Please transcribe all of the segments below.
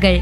കഥകൾ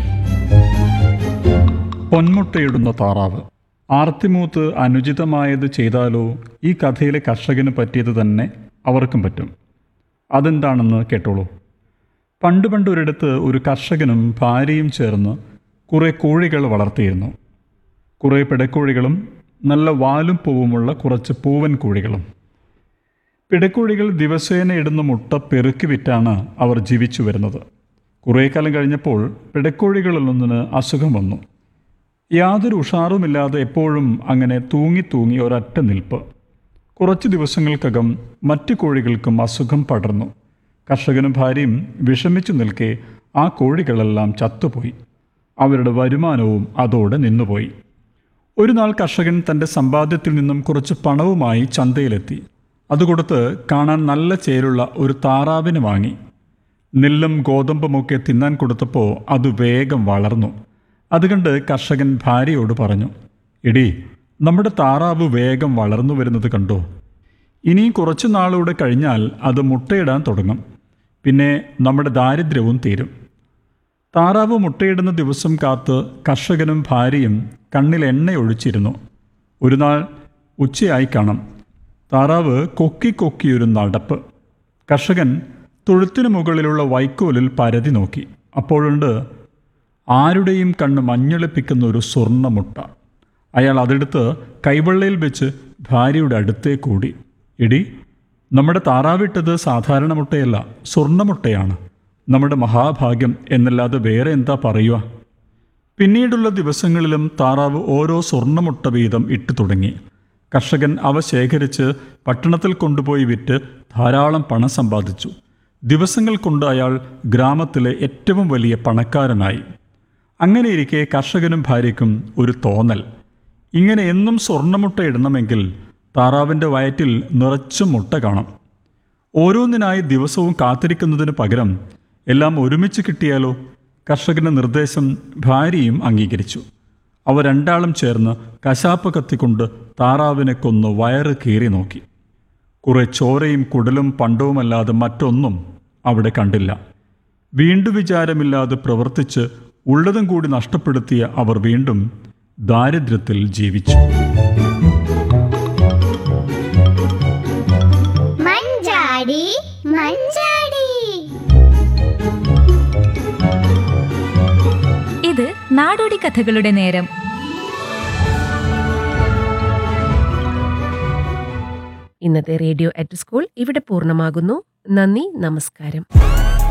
പൊന്മുട്ടയിടുന്ന താറാവ് ആർത്തിമൂത്ത് അനുചിതമായത് ചെയ്താലോ ഈ കഥയിലെ കർഷകന് പറ്റിയത് തന്നെ അവർക്കും പറ്റും അതെന്താണെന്ന് കേട്ടോളൂ പണ്ട് പണ്ട് ഒരിടത്ത് ഒരു കർഷകനും ഭാര്യയും ചേർന്ന് കുറേ കോഴികൾ വളർത്തിയിരുന്നു കുറേ പിടക്കോഴികളും നല്ല വാലും പൂവുമുള്ള കുറച്ച് പൂവൻ കോഴികളും പിടക്കോഴികൾ ദിവസേന ഇടുന്ന മുട്ട പെറുക്കി വിറ്റാണ് അവർ ജീവിച്ചു വരുന്നത് കുറേ കാലം കഴിഞ്ഞപ്പോൾ പിടക്കോഴികളിലൊന്നിന് അസുഖം വന്നു യാതൊരു ഉഷാറുമില്ലാതെ എപ്പോഴും അങ്ങനെ തൂങ്ങി തൂങ്ങി ഒരൊറ്റ നിൽപ്പ് കുറച്ച് ദിവസങ്ങൾക്കകം മറ്റു കോഴികൾക്കും അസുഖം പടർന്നു കർഷകനും ഭാര്യയും വിഷമിച്ചു നിൽക്കെ ആ കോഴികളെല്ലാം ചത്തുപോയി അവരുടെ വരുമാനവും അതോടെ നിന്നുപോയി ഒരു നാൾ കർഷകൻ തൻ്റെ സമ്പാദ്യത്തിൽ നിന്നും കുറച്ച് പണവുമായി ചന്തയിലെത്തി അത് കൊടുത്ത് കാണാൻ നല്ല ചേലുള്ള ഒരു താറാവിനെ വാങ്ങി നെല്ലും ഗോതമ്പുമൊക്കെ തിന്നാൻ കൊടുത്തപ്പോൾ അത് വേഗം വളർന്നു അതുകണ്ട് കർഷകൻ ഭാര്യയോട് പറഞ്ഞു എടി നമ്മുടെ താറാവ് വേഗം വളർന്നു വരുന്നത് കണ്ടോ ഇനിയും കുറച്ചു നാളൂടെ കഴിഞ്ഞാൽ അത് മുട്ടയിടാൻ തുടങ്ങും പിന്നെ നമ്മുടെ ദാരിദ്ര്യവും തീരും താറാവ് മുട്ടയിടുന്ന ദിവസം കാത്ത് കർഷകനും ഭാര്യയും കണ്ണിൽ എണ്ണയൊഴിച്ചിരുന്നു ഒരു നാൾ ഉച്ചയായി കാണാം താറാവ് കൊക്കി കൊക്കിയൊരു നടപ്പ് കർഷകൻ തൊഴുത്തിനു മുകളിലുള്ള വൈക്കോലിൽ പരതി നോക്കി അപ്പോഴുണ്ട് ആരുടെയും കണ്ണ് മഞ്ഞളിപ്പിക്കുന്ന ഒരു സ്വർണ്ണമുട്ട അയാൾ അതെടുത്ത് കൈവെള്ളയിൽ വെച്ച് ഭാര്യയുടെ അടുത്തേ കൂടി ഇടി നമ്മുടെ താറാവിട്ടത് സാധാരണ മുട്ടയല്ല സ്വർണ്ണമുട്ടയാണ് നമ്മുടെ മഹാഭാഗ്യം എന്നല്ലാതെ വേറെ എന്താ പറയുക പിന്നീടുള്ള ദിവസങ്ങളിലും താറാവ് ഓരോ സ്വർണ്ണമുട്ട വീതം ഇട്ടു തുടങ്ങി കർഷകൻ അവ ശേഖരിച്ച് പട്ടണത്തിൽ കൊണ്ടുപോയി വിറ്റ് ധാരാളം പണം സമ്പാദിച്ചു ദിവസങ്ങൾ കൊണ്ട് അയാൾ ഗ്രാമത്തിലെ ഏറ്റവും വലിയ പണക്കാരനായി അങ്ങനെയിരിക്കെ കർഷകനും ഭാര്യയ്ക്കും ഒരു തോന്നൽ ഇങ്ങനെ എന്നും സ്വർണ്ണമുട്ട ഇടണമെങ്കിൽ താറാവിൻ്റെ വയറ്റിൽ നിറച്ചും മുട്ട കാണാം ഓരോന്നിനായി ദിവസവും കാത്തിരിക്കുന്നതിന് പകരം എല്ലാം ഒരുമിച്ച് കിട്ടിയാലോ കർഷകന്റെ നിർദ്ദേശം ഭാര്യയും അംഗീകരിച്ചു അവ രണ്ടാളും ചേർന്ന് കശാപ്പ് കത്തിക്കൊണ്ട് താറാവിനെ കൊന്ന് വയറ് കീറി നോക്കി കുറെ ചോരയും കുടലും പണ്ടവുമല്ലാതെ മറ്റൊന്നും അവിടെ കണ്ടില്ല വീണ്ടു വിചാരമില്ലാതെ പ്രവർത്തിച്ച് ഉള്ളതും കൂടി നഷ്ടപ്പെടുത്തിയ അവർ വീണ്ടും ദാരിദ്ര്യത്തിൽ ജീവിച്ചു മഞ്ചാടി മഞ്ചാടി ഇത് നാടോടി കഥകളുടെ നേരം ഇന്നത്തെ റേഡിയോ അറ്റ് സ്കൂൾ ഇവിടെ പൂർണ്ണമാകുന്നു നന്ദി നമസ്കാരം